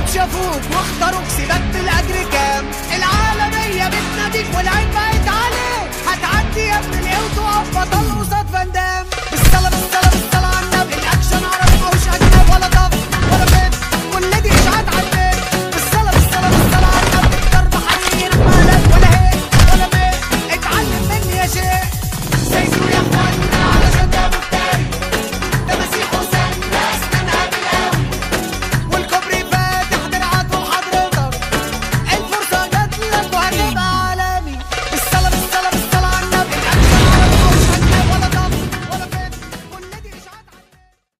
اليهود شافوك واختاروك سيبك بالاجر كام العالميه بتناديك والعين بقت عليك هتعدي يا ابن اليهود وتقف بطل قصاد فان دام